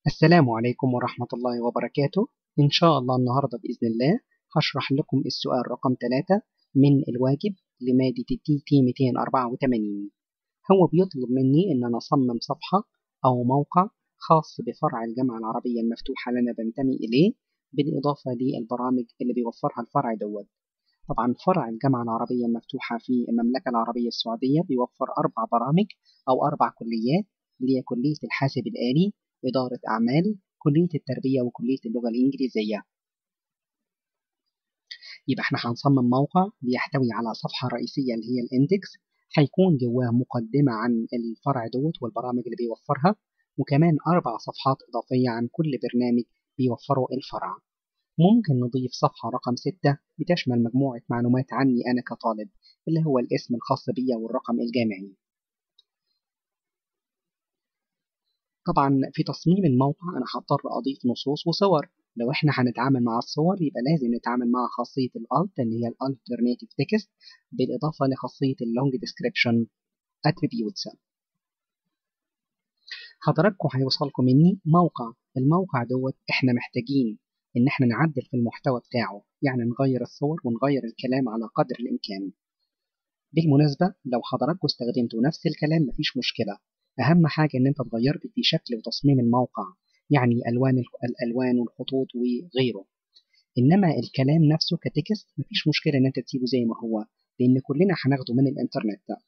السلام عليكم ورحمة الله وبركاته إن شاء الله النهاردة بإذن الله هشرح لكم السؤال رقم 3 من الواجب لمادة التي تي 284 هو بيطلب مني إن أنا أصمم صفحة أو موقع خاص بفرع الجامعة العربية المفتوحة اللي أنا بنتمي إليه بالإضافة للبرامج اللي بيوفرها الفرع دوت طبعا فرع الجامعة العربية المفتوحة في المملكة العربية السعودية بيوفر أربع برامج أو أربع كليات اللي هي كلية الحاسب الآلي إدارة أعمال كلية التربية وكلية اللغة الإنجليزية يبقى احنا هنصمم موقع بيحتوي على صفحة رئيسية اللي هي الاندكس هيكون جواه مقدمة عن الفرع دوت والبرامج اللي بيوفرها وكمان أربع صفحات إضافية عن كل برنامج بيوفره الفرع ممكن نضيف صفحة رقم ستة بتشمل مجموعة معلومات عني أنا كطالب اللي هو الاسم الخاص بي والرقم الجامعي طبعا في تصميم الموقع أنا هضطر أضيف نصوص وصور لو احنا هنتعامل مع الصور يبقى لازم نتعامل مع خاصية الالت اللي هي الالترناتيف تكست بالإضافة لخاصية اللونج ديسكريبشن اتريبيوتس حضراتكم هيوصلكم مني موقع الموقع دوت احنا محتاجين ان احنا نعدل في المحتوى بتاعه يعني نغير الصور ونغير الكلام على قدر الامكان بالمناسبة لو حضراتكم استخدمتوا نفس الكلام مفيش مشكلة أهم حاجة إن أنت تغيرت في شكل وتصميم الموقع يعني ألوان الألوان والخطوط وغيره إنما الكلام نفسه كتكست مفيش مشكلة إن أنت تسيبه زي ما هو لأن كلنا هناخده من الإنترنت ده.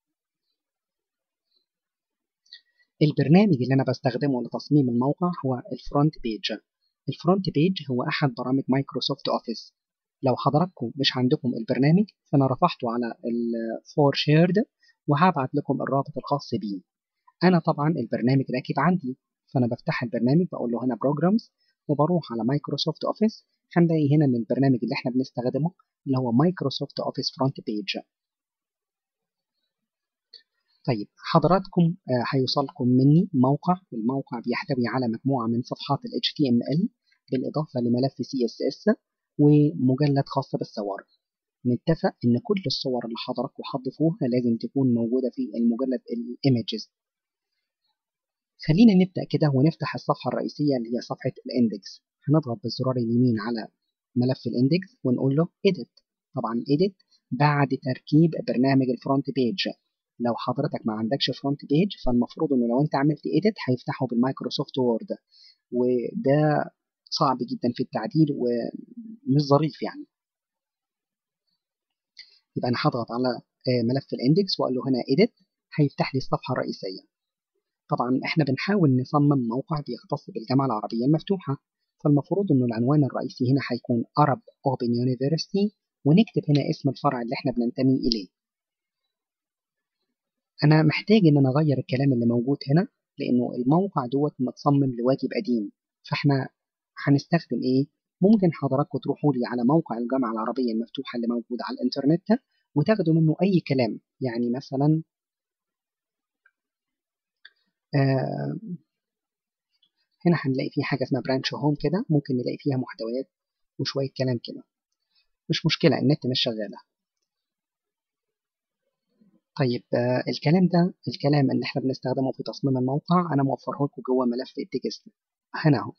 البرنامج اللي أنا بستخدمه لتصميم الموقع هو الفرونت بيج الفرونت بيج هو أحد برامج مايكروسوفت أوفيس لو حضراتكم مش عندكم البرنامج فأنا رفعته على الفور شيرد وهبعت لكم الرابط الخاص بيه أنا طبعا البرنامج راكب عندي فأنا بفتح البرنامج بقول له هنا بروجرامز وبروح على مايكروسوفت أوفيس هنلاقي هنا إن البرنامج اللي احنا بنستخدمه اللي هو مايكروسوفت أوفيس فرونت بيج طيب حضراتكم هيوصلكم مني موقع الموقع بيحتوي على مجموعة من صفحات ال HTML بالإضافة لملف CSS ومجلد خاص بالصور نتفق إن كل الصور اللي حضراتكم هتضيفوها لازم تكون موجودة في المجلد الإيمجز خلينا نبدأ كده ونفتح الصفحة الرئيسية اللي هي صفحة الاندكس هنضغط بالزرار اليمين على ملف الاندكس ونقول له edit طبعا edit بعد تركيب برنامج الفرونت بيج لو حضرتك ما عندكش فرونت بيج فالمفروض انه لو انت عملت edit هيفتحه بالمايكروسوفت وورد وده صعب جدا في التعديل ومش ظريف يعني يبقى انا هضغط على ملف الاندكس واقول له هنا edit هيفتح لي الصفحة الرئيسية طبعا احنا بنحاول نصمم موقع بيختص بالجامعة العربية المفتوحة فالمفروض انه العنوان الرئيسي هنا هيكون Arab Open University ونكتب هنا اسم الفرع اللي احنا بننتمي اليه انا محتاج ان انا اغير الكلام اللي موجود هنا لانه الموقع دوت متصمم لواجب قديم فاحنا هنستخدم ايه ممكن حضراتكم تروحوا لي على موقع الجامعة العربية المفتوحة اللي موجود على الانترنت وتاخدوا منه اي كلام يعني مثلا آه هنا هنلاقي فيه حاجة اسمها برانش هوم كده ممكن نلاقي فيها محتويات وشوية كلام كده مش مشكلة النت مش شغالة طيب آه الكلام ده الكلام اللي احنا بنستخدمه في تصميم الموقع انا موفره لكم جوه ملف التكست هنا اهو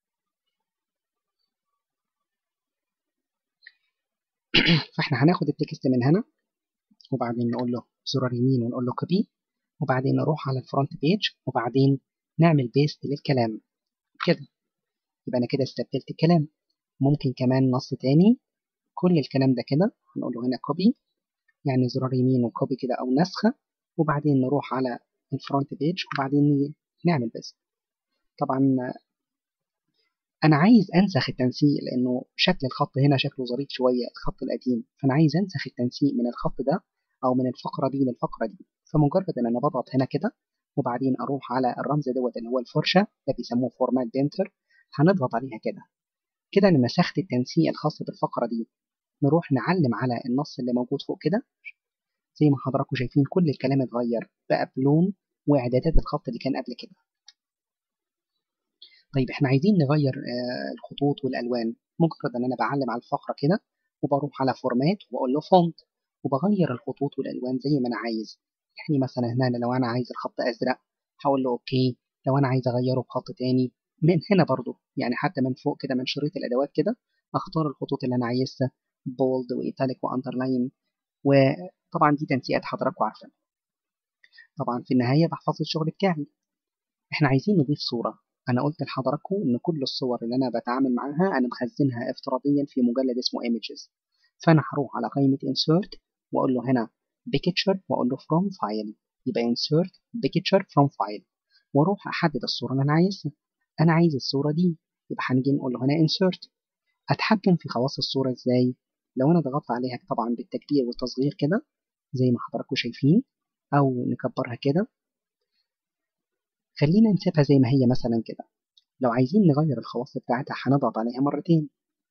فاحنا هناخد التكست من هنا وبعدين نقول له زرار يمين ونقول له كوبي وبعدين نروح على الفرونت بيج وبعدين نعمل بيست للكلام كده يبقى انا كده استبدلت الكلام ممكن كمان نص تاني كل الكلام ده كده هنقول له هنا كوبي يعني زرار يمين وكوبي كده او نسخه وبعدين نروح على الفرونت بيج وبعدين نعمل بيست طبعا انا عايز انسخ التنسيق لانه شكل الخط هنا شكله ظريف شويه الخط القديم فانا عايز انسخ التنسيق من الخط ده او من الفقره دي للفقره دي فمجرد ان انا بضغط هنا كده وبعدين اروح على الرمز دوت اللي هو الفرشه ده بيسموه فورمات بينتر هنضغط عليها كده كده انا نسخت التنسيق الخاص بالفقره دي نروح نعلم على النص اللي موجود فوق كده زي ما حضراتكم شايفين كل الكلام اتغير بقى بلون واعدادات الخط اللي كان قبل كده طيب احنا عايزين نغير آه الخطوط والالوان مجرد ان انا بعلم على الفقره كده وبروح على فورمات واقول له فونت وبغير الخطوط والالوان زي ما انا عايز يعني مثلا هنا لو انا عايز الخط ازرق هقول له اوكي لو انا عايز اغيره بخط تاني من هنا برضو يعني حتى من فوق كده من شريط الادوات كده اختار الخطوط اللي انا عايزها بولد وايتاليك واندرلاين وطبعا دي تنسيقات حضراتكم عارفينها طبعا في النهايه بحفظ الشغل بتاعي احنا عايزين نضيف صوره انا قلت لحضراتكم ان كل الصور اللي انا بتعامل معاها انا مخزنها افتراضيا في مجلد اسمه images فانا هروح على قائمه insert واقول له هنا picture واقول له from file يبقى insert picture from file واروح احدد الصوره اللي انا عايزها انا عايز الصوره دي يبقى هنيجي نقول له هنا insert اتحكم في خواص الصوره ازاي لو انا ضغطت عليها طبعا بالتكبير والتصغير كده زي ما حضراتكم شايفين او نكبرها كده خلينا نسيبها زي ما هي مثلا كده لو عايزين نغير الخواص بتاعتها هنضغط عليها مرتين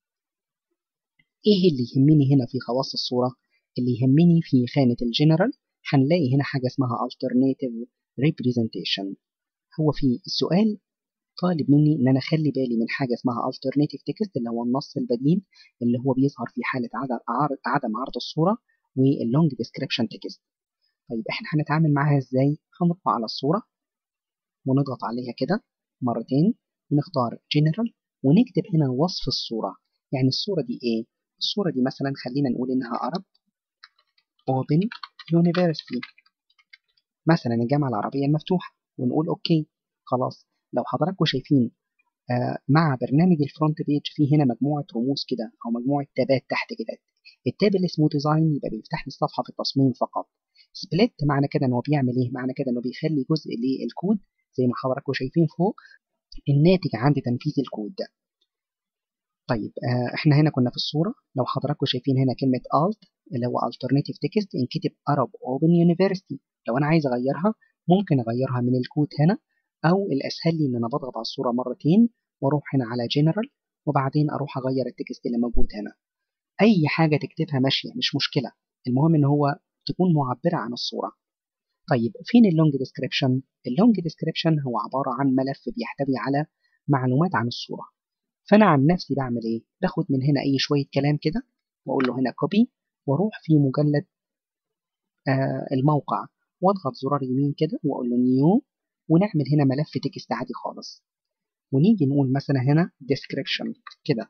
ايه اللي يهمني هنا في خواص الصورة اللي يهمني في خانة الجنرال هنلاقي هنا حاجة اسمها alternative representation هو في السؤال طالب مني ان انا اخلي بالي من حاجة اسمها alternative text اللي هو النص البديل اللي هو بيظهر في حالة عدم عرض الصورة واللونج description text طيب احنا هنتعامل معاها ازاي هنروح على الصورة ونضغط عليها كده مرتين ونختار جنرال ونكتب هنا وصف الصورة يعني الصورة دي ايه الصورة دي مثلا خلينا نقول انها عرب Open University مثلا الجامعة العربية المفتوحة ونقول اوكي خلاص لو حضراتكم شايفين آه مع برنامج الفرونت بيج في هنا مجموعة رموز كده او مجموعة تابات تحت كده التاب اللي اسمه ديزاين يبقى بيفتح لي الصفحة في التصميم فقط سبليت معنى كده ان هو بيعمل ايه معنى كده انه بيخلي جزء للكود زي ما حضراتكم شايفين فوق الناتج عند تنفيذ الكود ده طيب آه احنا هنا كنا في الصورة لو حضراتكم شايفين هنا كلمة alt اللي هو alternative text انكتب Arab Open University لو انا عايز اغيرها ممكن اغيرها من الكود هنا او الاسهل لي ان انا بضغط على الصورة مرتين واروح هنا على general وبعدين اروح اغير التكست اللي موجود هنا اي حاجة تكتبها ماشية مش مشكلة المهم ان هو تكون معبرة عن الصورة طيب فين اللونج ديسكريبشن اللونج ديسكريبشن هو عبارة عن ملف بيحتوي على معلومات عن الصورة فانا عن نفسي بعمل ايه باخد من هنا اي شويه كلام كده واقول له هنا كوبي واروح في مجلد آه الموقع واضغط زرار يمين كده واقول له نيو ونعمل هنا ملف تكست عادي خالص ونيجي نقول مثلا هنا description كده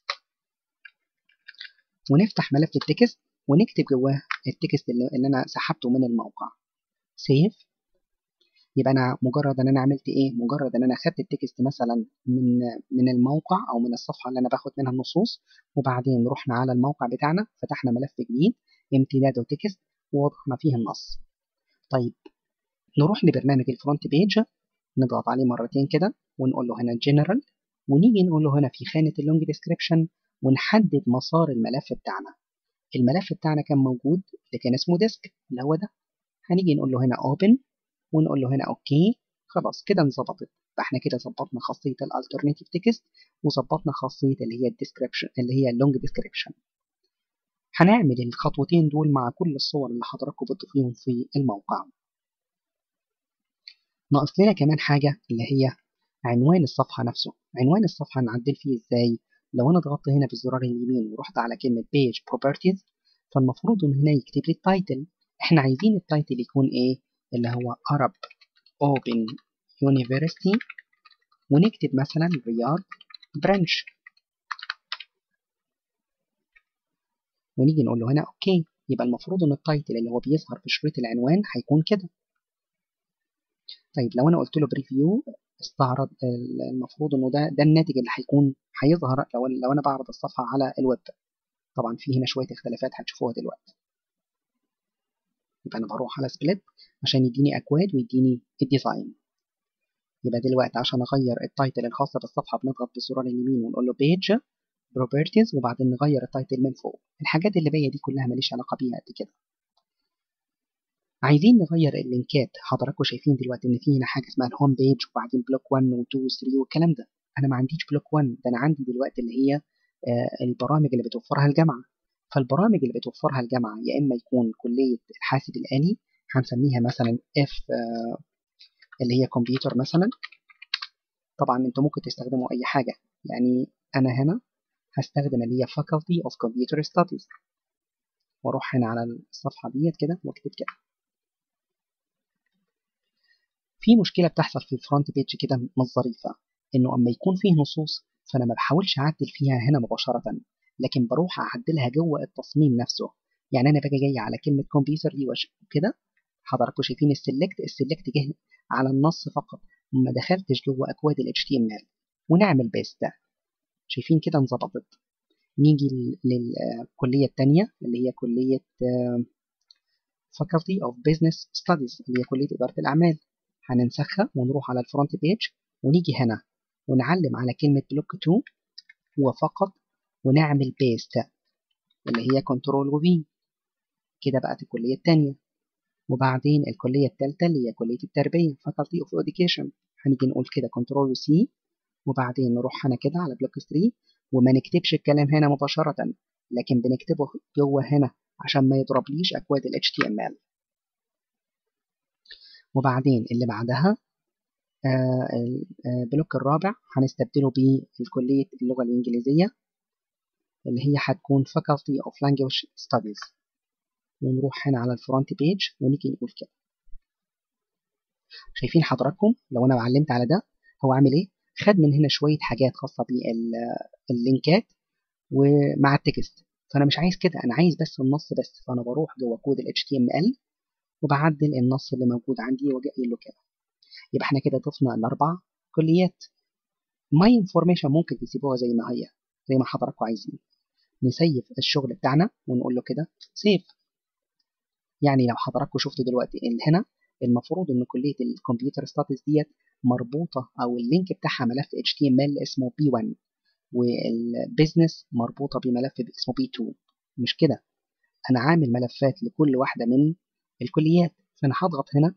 ونفتح ملف التكست ونكتب جواه التكست اللي, اللي انا سحبته من الموقع سيف يبقى انا مجرد ان انا عملت ايه مجرد ان انا خدت التكست مثلا من من الموقع او من الصفحه اللي انا باخد منها النصوص وبعدين رحنا على الموقع بتاعنا فتحنا ملف جديد امتداده تكست ووضحنا فيه النص طيب نروح لبرنامج الفرونت بيج نضغط عليه مرتين كده ونقول له هنا جنرال ونيجي نقول له هنا في خانه اللونج ديسكريبشن ونحدد مسار الملف بتاعنا الملف بتاعنا كان موجود اللي كان اسمه ديسك اللي هو ده هنيجي نقول له هنا open ونقول له هنا اوكي خلاص كده انظبطت فاحنا كده ظبطنا خاصيه الالترناتيف تكست وظبطنا خاصيه اللي هي الديسكريبشن اللي هي اللونج ديسكريبشن هنعمل الخطوتين دول مع كل الصور اللي حضراتكم بتضيفيهم في الموقع ناقص لنا كمان حاجه اللي هي عنوان الصفحه نفسه عنوان الصفحه نعدل فيه ازاي لو انا ضغطت هنا بالزرار اليمين ورحت على كلمه page properties فالمفروض ان هنا يكتب لي التايتل احنا عايزين التايتل يكون ايه اللي هو Arab Open University ونكتب مثلا رياض برانش ونيجي نقول له هنا اوكي يبقى المفروض ان التايتل اللي هو بيظهر في شريط العنوان هيكون كده طيب لو انا قلت له بريفيو استعرض المفروض انه ده ده الناتج اللي هيكون هيظهر لو لو انا بعرض الصفحه على الويب طبعا في هنا شويه اختلافات هتشوفوها دلوقتي يبقى انا بروح على سبليت عشان يديني اكواد ويديني الديزاين يبقى دلوقتي عشان اغير التايتل الخاصه بالصفحه بنضغط بالزرار اليمين ونقول له بيج بروبرتيز وبعدين نغير التايتل من فوق الحاجات اللي باقيه دي كلها ماليش علاقه بيها قد كده عايزين نغير اللينكات حضراتكم شايفين دلوقتي ان في هنا حاجه اسمها الهوم بيج وبعدين بلوك 1 و2 و3 والكلام ده انا ما عنديش بلوك 1 ده انا عندي دلوقتي اللي هي آه البرامج اللي بتوفرها الجامعه فالبرامج اللي بتوفرها الجامعه يا اما يكون كليه الحاسب الالي هنسميها مثلا اف آه اللي هي كمبيوتر مثلا طبعا انتوا ممكن تستخدموا اي حاجه يعني انا هنا هستخدم اللي هي faculty of computer studies واروح هنا على الصفحه ديت كده واكتب كده في مشكله بتحصل في الفرونت بيج كده مش ظريفه انه اما يكون فيه نصوص فانا ما بحاولش اعدل فيها هنا مباشره لكن بروح اعدلها جوه التصميم نفسه يعني انا باجي جاي على كلمه كمبيوتر دي وكده حضراتكم شايفين السلكت السلكت جه على النص فقط ما دخلتش جوه اكواد ال HTML ونعمل بيست شايفين كده انظبطت نيجي للكليه الثانيه اللي هي كليه Faculty of Business Studies اللي هي كليه اداره الاعمال هننسخها ونروح على الفرونت بيج ونيجي هنا ونعلم على كلمه بلوك 2 وفقط ونعمل بيست اللي هي كنترول وفي كده بقت الكليه الثانيه وبعدين الكلية الثالثة اللي هي كلية التربية Faculty of Education هنيجي نقول كده كنترول سي وبعدين نروح هنا كده على بلوك 3 وما نكتبش الكلام هنا مباشرة لكن بنكتبه جوه هنا عشان ما يضربليش أكواد ال HTML وبعدين اللي بعدها البلوك الرابع هنستبدله بالكلية اللغة الإنجليزية اللي هي هتكون Faculty of Language Studies ونروح هنا على الفرونت بيج ونيجي نقول كده شايفين حضراتكم لو انا علمت على ده هو عامل ايه خد من هنا شويه حاجات خاصه باللينكات ومع التكست فانا مش عايز كده انا عايز بس النص بس فانا بروح جوه كود ال HTML وبعدل النص اللي موجود عندي واجي له كده يبقى احنا كده ضفنا الاربع كليات ماي انفورميشن ممكن تسيبوها زي ما هي زي ما حضراتكم عايزين نسيف الشغل بتاعنا ونقول له كده سيف يعني لو حضراتكم شفتوا دلوقتي ان هنا المفروض ان كليه الكمبيوتر ستاتس ديت مربوطه او اللينك بتاعها ملف HTML اسمه B1 والبيزنس مربوطه بملف اسمه B2 مش كده انا عامل ملفات لكل واحده من الكليات فانا هضغط هنا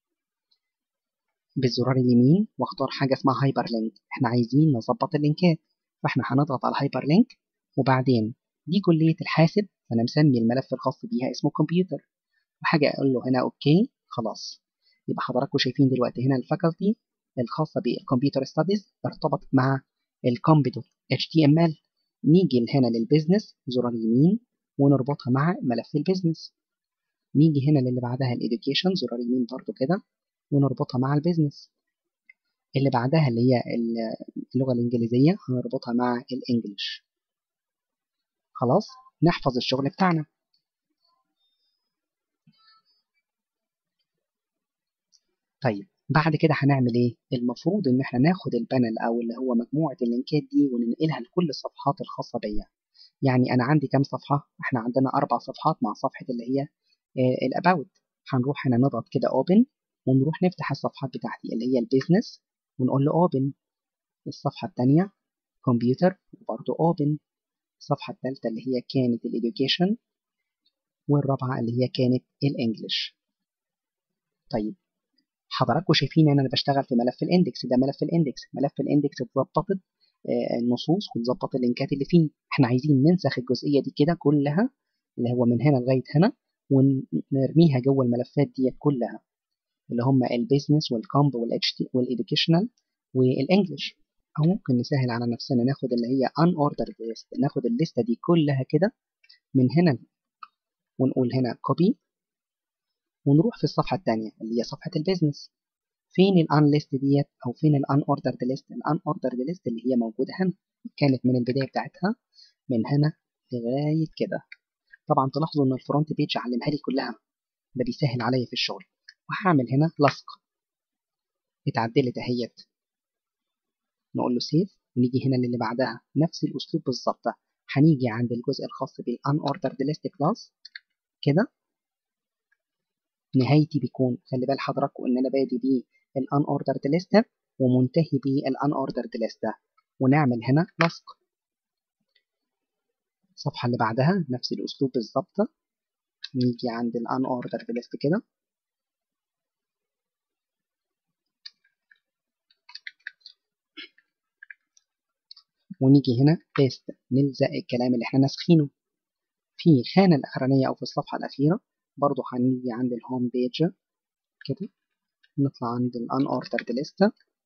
بالزرار اليمين واختار حاجه اسمها هايبر لينك احنا عايزين نظبط اللينكات فاحنا هنضغط على الهايبر لينك وبعدين دي كليه الحاسب فانا مسمي الملف الخاص بيها اسمه كمبيوتر وحاجه اقول له هنا اوكي خلاص يبقى حضراتكم شايفين دلوقتي هنا الفاكولتي الخاصه بالكمبيوتر ستاديز ارتبطت مع الكومبيتو HTML نيجي هنا للبيزنس زرار يمين ونربطها مع ملف البيزنس نيجي هنا للي بعدها الإديوكيشن زرار يمين برضو كده ونربطها مع البيزنس اللي بعدها اللي هي اللغة الإنجليزية هنربطها مع الإنجليش خلاص نحفظ الشغل بتاعنا طيب بعد كده هنعمل ايه المفروض ان احنا ناخد البانل او اللي هو مجموعه اللينكات دي وننقلها لكل الصفحات الخاصه بيا يعني انا عندي كام صفحه احنا عندنا اربع صفحات مع صفحه اللي هي الاباوت هنروح هنا نضغط كده اوبن ونروح نفتح الصفحات بتاعتي اللي هي البيزنس ونقول له اوبن الصفحه الثانيه كمبيوتر وبرضه اوبن الصفحه الثالثه اللي هي كانت الاديوكيشن والرابعه اللي هي كانت الانجليش طيب حضراتكم شايفين ان انا بشتغل في ملف الاندكس ده ملف الاندكس ملف الاندكس اتظبطت النصوص وتظبط اللينكات اللي فيه احنا عايزين ننسخ الجزئيه دي كده كلها اللي هو من هنا لغايه هنا ونرميها جوه الملفات ديت كلها اللي هم البيزنس والكومب والاديوكيشنال والانجلش او ممكن نسهل على نفسنا ناخد اللي هي ان اوردر ليست ناخد الليسته دي كلها كده من هنا ونقول هنا كوبي ونروح في الصفحة الثانية اللي هي صفحة البيزنس فين الان ليست ديت او فين الان اوردر ليست الان اوردر ليست اللي هي موجودة هنا كانت من البداية بتاعتها من هنا لغاية كده طبعا تلاحظوا ان الفرونت بيج علمها لي كلها ده بيسهل عليا في الشغل وهعمل هنا لصق اتعدلت اهيت نقول له سيف ونيجي هنا للي بعدها نفس الاسلوب بالظبط هنيجي عند الجزء الخاص بالان اوردر ليست كلاس كده نهايتي بيكون خلي بال حضراتكم ان انا بادي بيه الان اوردر ليست ومنتهي بيه الان اوردر ليست ونعمل هنا لصق الصفحه اللي بعدها نفس الاسلوب بالظبط نيجي عند الان اوردر ليست كده ونيجي هنا بيست نلزق الكلام اللي احنا ناسخينه في الخانه الاخرانيه او في الصفحه الاخيره برضو هنيجي عند الهوم بيج كده نطلع عند الان اوردرد ليست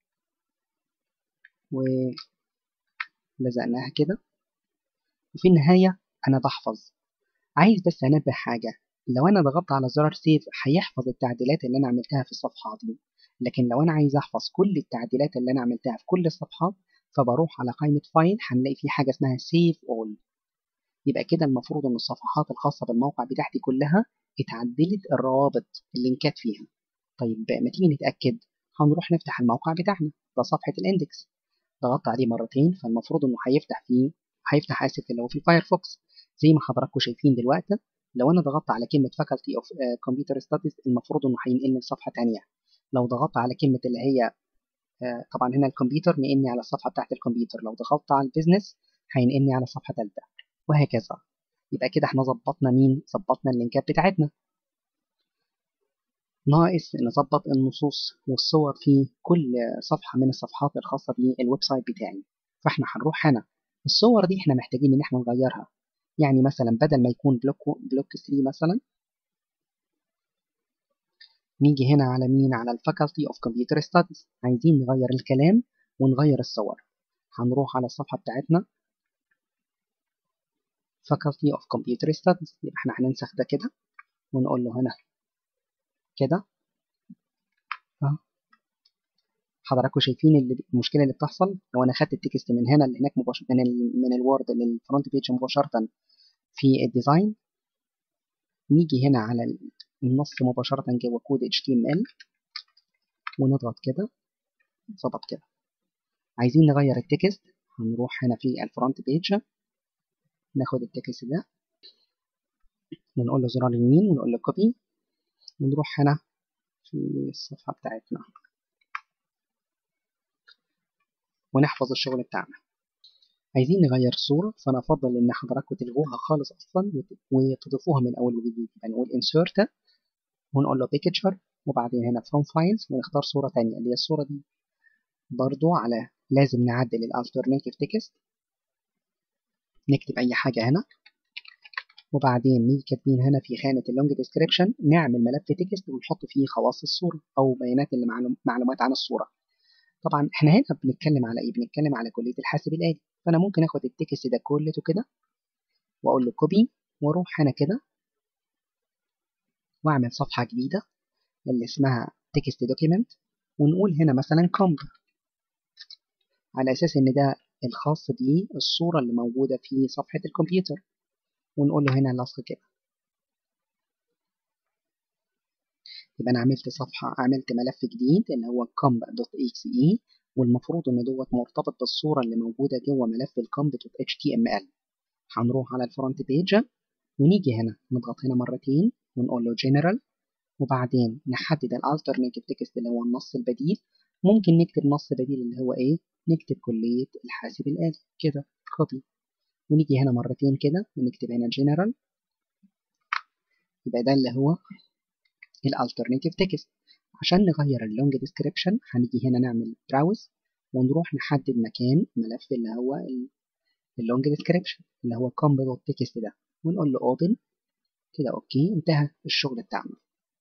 ولزقناها كده وفي النهاية أنا بحفظ عايز بس أنبه حاجة لو أنا ضغطت على زرار سيف هيحفظ التعديلات اللي أنا عملتها في الصفحة دي لكن لو انا عايز احفظ كل التعديلات اللي انا عملتها في كل الصفحات فبروح على قائمة فايل هنلاقي في حاجة اسمها سيف اول يبقى كده المفروض ان الصفحات الخاصة بالموقع بتاعتي كلها اتعدلت الروابط اللينكات فيها طيب ما تيجي نتأكد هنروح نفتح الموقع بتاعنا ده صفحة الاندكس ضغطت عليه مرتين فالمفروض انه هيفتح فيه هيفتح اسف اللي هو في فايرفوكس زي ما حضراتكم شايفين دلوقتي لو انا ضغطت على كلمة Faculty of uh, Computer Studies المفروض انه هينقلني لصفحة تانية لو ضغطت على كلمة اللي هي uh, طبعا هنا الكمبيوتر نقلني على الصفحة بتاعت الكمبيوتر لو ضغطت على البيزنس هينقلني على صفحة تالتة وهكذا يبقى كده احنا ظبطنا مين ظبطنا اللينكات بتاعتنا ناقص نظبط النصوص والصور في كل صفحة من الصفحات الخاصة بالويب سايت بتاعي فاحنا هنروح هنا الصور دي احنا محتاجين ان احنا نغيرها يعني مثلا بدل ما يكون بلوك بلوك 3 مثلا نيجي هنا على مين على الفاكولتي اوف كمبيوتر ستاديز عايزين نغير الكلام ونغير الصور هنروح على الصفحة بتاعتنا faculty of computer studies يبقى احنا هننسخ ده كده ونقول له هنا كده حضراتكم شايفين اللي المشكله اللي بتحصل لو انا خدت التكست من هنا اللي هناك مباشر من ال من الوورد للفرونت بيج مباشره في الديزاين نيجي هنا على النص مباشره جوه كود HTML ونضغط كده ظبط كده عايزين نغير التكست هنروح هنا في الفرونت بيج ناخد التكست ده ونقول له زرار يمين ونقول له كوبي ونروح هنا في الصفحة بتاعتنا ونحفظ الشغل بتاعنا عايزين نغير الصورة فأنا أفضل إن حضراتكم تلغوها خالص أصلا وتضيفوها من أول وجديد يعني نقول insert ونقول له picture وبعدين هنا from files ونختار صورة تانية اللي هي الصورة دي برضو على لازم نعدل ال alternative text نكتب أي حاجة هنا وبعدين نيجي كاتبين هنا في خانة اللونج ديسكريبشن نعمل ملف تكست ونحط فيه خواص الصورة أو بيانات اللي معلومات عن الصورة طبعا احنا هنا بنتكلم على ايه بنتكلم على كلية الحاسب الآلي فأنا ممكن اخد التكست ده كلته كده وأقول له كوبي وأروح هنا كده وأعمل صفحة جديدة اللي اسمها تكست دوكيمنت ونقول هنا مثلا كومب على أساس إن ده الخاص بالصورة اللي موجودة في صفحة الكمبيوتر ونقول له هنا لصق كده يبقى أنا عملت صفحة عملت ملف جديد اللي هو comp.exe والمفروض إن دوت مرتبط بالصورة اللي موجودة جوه ملف الcomp.html هنروح على الفرونت بيج ونيجي هنا نضغط هنا مرتين ونقول له general وبعدين نحدد الالترناتيف تكست اللي هو النص البديل ممكن نكتب نص بديل اللي هو ايه نكتب كلية الحاسب الآلي كده كوبي ونيجي هنا مرتين كده ونكتب هنا general يبقى ده اللي هو الالترناتيف تكست عشان نغير اللونج ديسكريبشن هنيجي هنا نعمل براوز ونروح نحدد مكان ملف اللي هو اللونج ديسكريبشن اللي هو combo تكست ده ونقول له open كده اوكي انتهى الشغل بتاعنا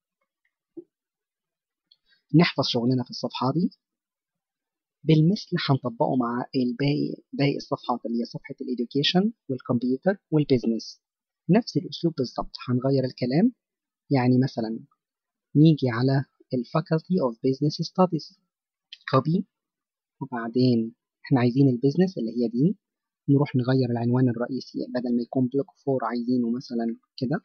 نحفظ شغلنا في الصفحة دي بالمثل هنطبقه مع الباقي باقي الصفحات اللي هي صفحة الإديوكيشن والكمبيوتر والبيزنس نفس الأسلوب بالظبط هنغير الكلام يعني مثلا نيجي على ال Faculty of Business Studies copy وبعدين احنا عايزين البيزنس اللي هي دي نروح نغير العنوان الرئيسي بدل ما يكون بلوك 4 عايزينه مثلا كده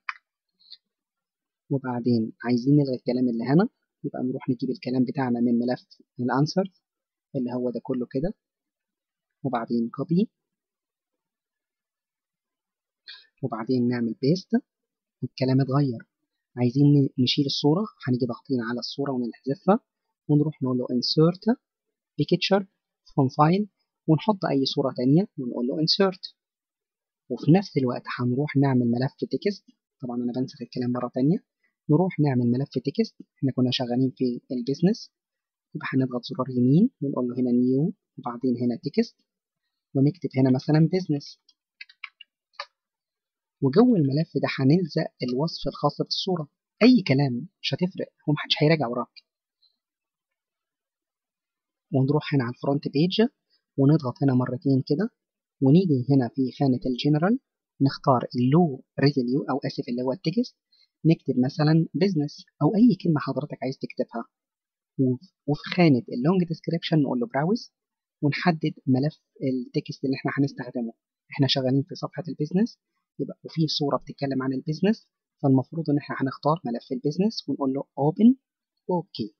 وبعدين عايزين نلغي الكلام اللي هنا يبقى نروح نجيب الكلام بتاعنا من ملف الانسر اللي هو ده كله كده وبعدين كوبي وبعدين نعمل بيست الكلام اتغير عايزين نشيل الصورة هنيجي ضاغطين على الصورة ونحذفها ونروح نقول له insert picture from file ونحط أي صورة تانية ونقول له insert وفي نفس الوقت هنروح نعمل ملف تكست طبعا أنا بنسخ الكلام مرة تانية نروح نعمل ملف تكست احنا كنا شغالين في البيزنس يبقى هنضغط زرار يمين ونقول له هنا نيو وبعدين هنا تكست ونكتب هنا مثلا بيزنس وجوه الملف ده هنلزق الوصف الخاص بالصورة أي كلام مش هتفرق هو محدش هيراجع وراك ونروح هنا على الفرونت بيج ونضغط هنا مرتين كده ونيجي هنا في خانة الجنرال نختار اللو ريزيليو أو آسف اللي هو التكست نكتب مثلا بزنس أو أي كلمة حضرتك عايز تكتبها وفي خانة اللونج ديسكريبشن نقول له براوز ونحدد ملف التكست اللي احنا هنستخدمه احنا شغالين في صفحة البيزنس يبقى وفي صورة بتتكلم عن البيزنس فالمفروض ان احنا هنختار ملف البيزنس ونقول له open اوكي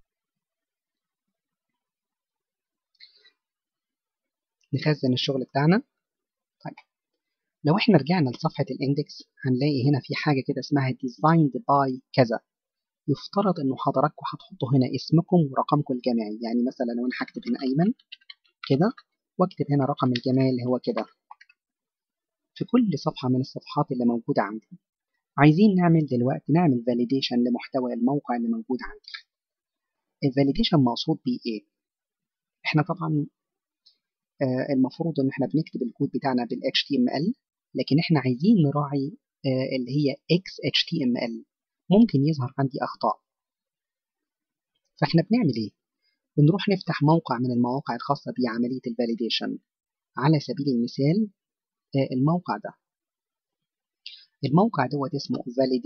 نخزن الشغل بتاعنا طيب لو احنا رجعنا لصفحة الاندكس هنلاقي هنا في حاجة كده اسمها designed by كذا يفترض انه حضراتكم هتحطوا هنا اسمكم ورقمكم الجامعي يعني مثلا لو انا هكتب هنا ايمن كده واكتب هنا رقم الجامعي اللي هو كده في كل صفحة من الصفحات اللي موجودة عندي عايزين نعمل دلوقتي نعمل فاليديشن لمحتوى الموقع اللي موجود عندي الفاليديشن مقصود بيه ايه احنا طبعا آه المفروض ان احنا بنكتب الكود بتاعنا بال HTML لكن احنا عايزين نراعي آه اللي هي XHTML ممكن يظهر عندي اخطاء فاحنا بنعمل ايه بنروح نفتح موقع من المواقع الخاصة بعملية الفاليديشن على سبيل المثال آه الموقع ده الموقع دوت اسمه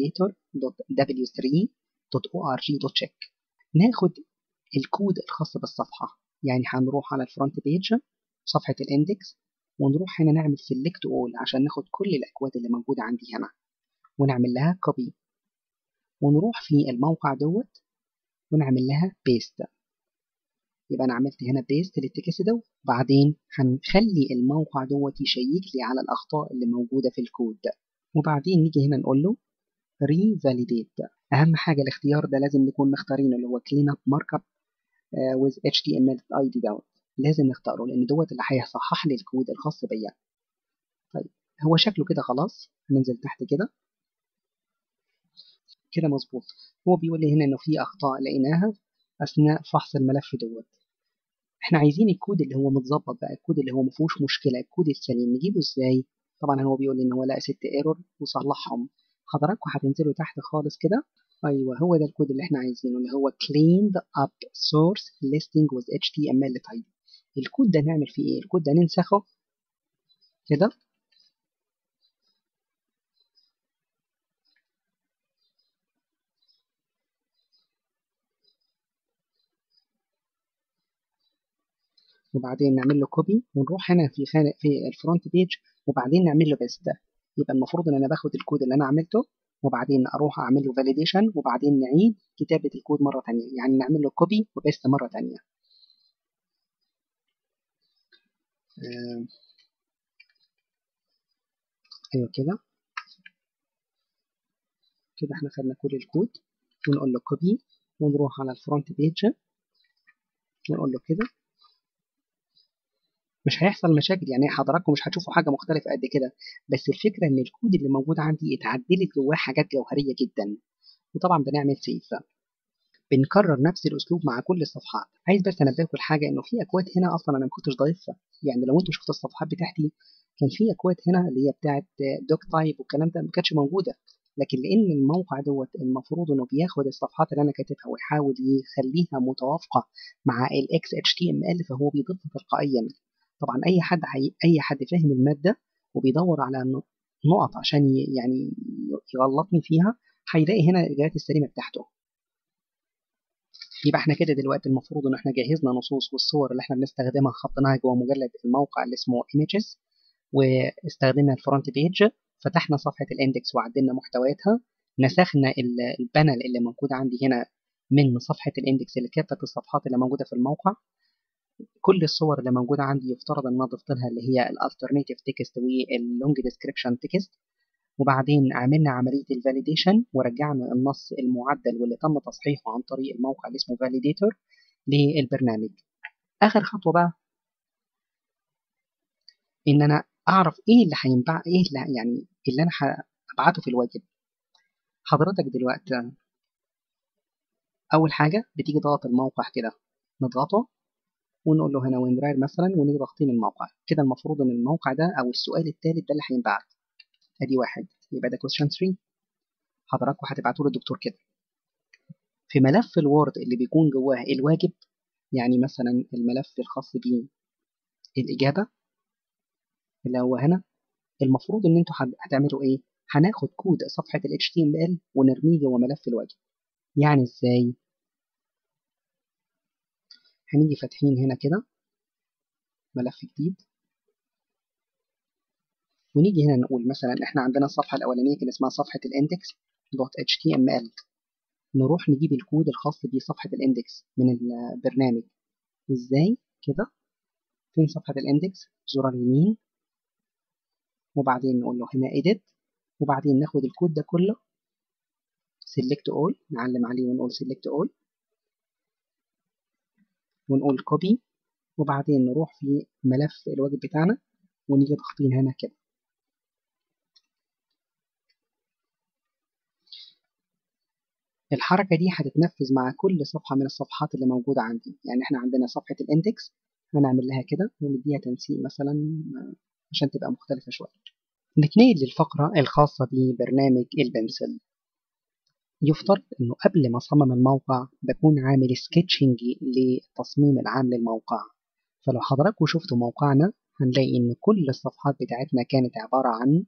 validator.w3.org.check ناخد الكود الخاص بالصفحة يعني هنروح على الفرونت بيج صفحة الاندكس ونروح هنا نعمل select all عشان ناخد كل الأكواد اللي موجودة عندي هنا ونعمل لها copy ونروح في الموقع دوت ونعمل لها paste يبقى أنا عملت هنا paste للتكست دوت وبعدين هنخلي الموقع دوت يشيك لي على الأخطاء اللي موجودة في الكود وبعدين نيجي هنا نقول له revalidate أهم حاجة الاختيار ده لازم نكون مختارينه اللي هو clean up markup uh, with HTML ID دوت لازم نختاره لأن دوت اللي هيصحح لي الكود الخاص بيا طيب هو شكله كده خلاص هننزل تحت كده كده مظبوط هو بيقول لي هنا إنه في أخطاء لقيناها أثناء فحص الملف دوت احنا عايزين الكود اللي هو متظبط بقى الكود اللي هو مفيهوش مشكلة الكود السليم نجيبه ازاي طبعا هو بيقول لي ان هو لقى ست ايرور وصلحهم حضراتكم هتنزلوا تحت خالص كده ايوه هو ده الكود اللي احنا عايزينه اللي هو cleaned up source listing with html type الكود ده نعمل فيه ايه الكود ده ننسخه كده وبعدين نعمل له كوبي ونروح هنا في خانة في الفرونت بيج وبعدين نعمل له بيست يبقى المفروض ان انا باخد الكود اللي انا عملته وبعدين اروح اعمل له فاليديشن وبعدين نعيد كتابة الكود مرة تانية يعني نعمل له كوبي وبيست مرة تانية آه. ايوه كده كده احنا خدنا كل الكود ونقول له كوبي ونروح على الفرونت بيج ونقول له كده مش هيحصل مشاكل يعني حضراتكم مش هتشوفوا حاجه مختلفه قد كده بس الفكره ان الكود اللي موجود عندي اتعدلت جواه حاجات جوهريه جدا وطبعا بنعمل سيف بنكرر نفس الاسلوب مع كل الصفحات عايز بس انبهكم لحاجه انه في اكواد هنا اصلا انا ما كنتش ضايفها يعني لو انتوا شفتوا الصفحات بتاعتي كان في اكواد هنا اللي هي بتاعه دوك تايب والكلام ده ما كانتش موجوده لكن لان الموقع دوت المفروض انه بياخد الصفحات اللي انا كاتبها ويحاول يخليها متوافقه مع الاكس اتش تي ام ال فهو بيضيفها تلقائيا طبعا اي حد حي... اي حد فاهم الماده وبيدور على نقط عشان ي... يعني يغلطني فيها هيلاقي هنا الاجابات السليمه بتاعته يبقى احنا كده دلوقتي المفروض ان احنا جهزنا نصوص والصور اللي احنا بنستخدمها حطيناها جوه مجلد الموقع اللي اسمه images واستخدمنا الفرونت بيج فتحنا صفحه الاندكس وعدلنا محتوياتها نسخنا البانل اللي موجود عندي هنا من صفحه الاندكس لكافه الصفحات اللي موجوده في الموقع كل الصور اللي موجودة عندي يفترض ان انا ضفت لها اللي هي الالترناتيف تكست واللونج ديسكريبشن تكست وبعدين عملنا عملية الفاليديشن ورجعنا النص المعدل واللي تم تصحيحه عن طريق الموقع اللي اسمه فاليديتور للبرنامج آخر خطوة بقى إن أنا أعرف إيه اللي هينبع إيه اللي يعني اللي أنا هبعته في الواجب حضرتك دلوقتي أول حاجة بتيجي ضغط الموقع كده نضغطه ونقول له هنا ويندراير مثلا ونيجي ضاغطين الموقع كده المفروض ان الموقع ده او السؤال الثالث ده اللي هينبعت ادي واحد يبقى ده كويشن 3 حضراتكم هتبعتوا للدكتور كده في ملف الوورد اللي بيكون جواه الواجب يعني مثلا الملف الخاص بالإجابة اللي هو هنا المفروض ان انتوا هتعملوا ايه هناخد كود صفحة ال HTML ونرميه جوه ملف الواجب يعني ازاي هنيجي فاتحين هنا كده ملف جديد ونيجي هنا نقول مثلا احنا عندنا الصفحة الأولانية كان اسمها صفحة الاندكس دوت html نروح نجيب الكود الخاص بصفحة الاندكس من البرنامج ازاي كده فين صفحة الاندكس زرار يمين وبعدين نقول له هنا edit وبعدين ناخد الكود ده كله select all نعلم عليه ونقول select all ونقول copy وبعدين نروح في ملف الواجب بتاعنا ونيجي ضاغطين هنا كده الحركة دي هتتنفذ مع كل صفحة من الصفحات اللي موجودة عندي يعني احنا عندنا صفحة الاندكس هنعمل لها كده ونديها تنسيق مثلا عشان تبقى مختلفة شوية نتنقل للفقرة الخاصة ببرنامج البنسل يفترض انه قبل ما اصمم الموقع بكون عامل سكتشنج للتصميم العام للموقع فلو حضراتكم شفتوا موقعنا هنلاقي ان كل الصفحات بتاعتنا كانت عبارة عن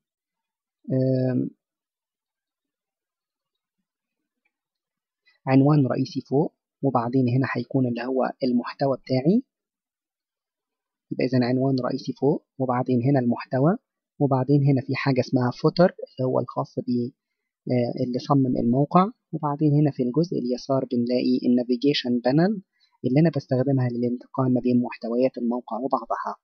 عنوان رئيسي فوق وبعدين هنا هيكون اللي هو المحتوى بتاعي يبقى إذا عنوان رئيسي فوق وبعدين هنا المحتوى وبعدين هنا في حاجة اسمها فوتر اللي هو الخاص ب اللي صمم الموقع وبعدين هنا في الجزء اليسار بنلاقي النافيجيشن بانل اللي أنا بستخدمها للانتقال ما بين محتويات الموقع وبعضها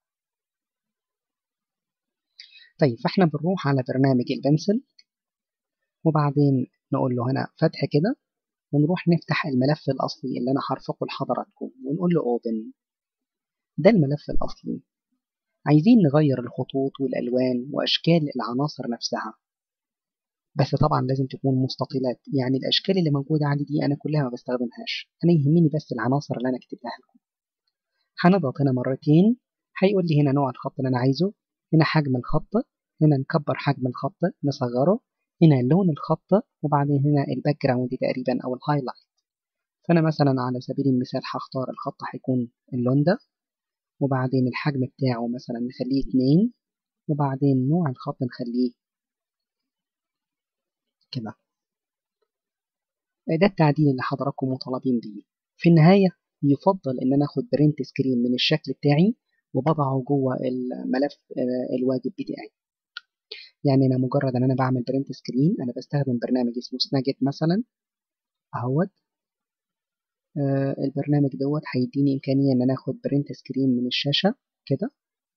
طيب فاحنا بنروح على برنامج البنسل وبعدين نقول له هنا فتح كده ونروح نفتح الملف الأصلي اللي أنا هرفقه لحضراتكم ونقول له open ده الملف الأصلي عايزين نغير الخطوط والألوان وأشكال العناصر نفسها بس طبعا لازم تكون مستطيلات يعني الأشكال اللي موجودة عندي دي أنا كلها ما بستخدمهاش أنا يهمني بس العناصر اللي أنا كتبتها لكم هنضغط هنا مرتين هيقول لي هنا نوع الخط اللي أنا عايزه هنا حجم الخط هنا نكبر حجم الخط نصغره هنا لون الخط وبعدين هنا الباك جراوند تقريبا او الهايلايت فانا مثلا على سبيل المثال هختار الخط هيكون اللون ده وبعدين الحجم بتاعه مثلا نخليه اتنين وبعدين نوع الخط نخليه كده ده التعديل اللي حضراتكم مطالبين بيه في النهاية يفضل ان انا اخد برنت سكرين من الشكل بتاعي وبضعه جوه الملف الواجب بتاعي يعني انا مجرد ان انا بعمل برنت سكرين انا بستخدم برنامج اسمه سناجت مثلا اهوت آه البرنامج دوت هيديني امكانيه ان انا اخد برنت سكرين من الشاشه كده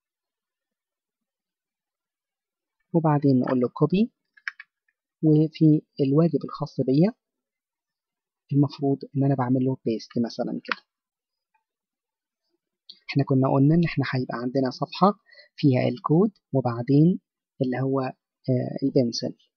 وبعدين نقول له كوبي وفي الواجب الخاص بيا المفروض ان انا بعمل له بيست مثلا كده احنا كنا قلنا ان احنا هيبقى عندنا صفحه فيها الكود وبعدين اللي هو البنسل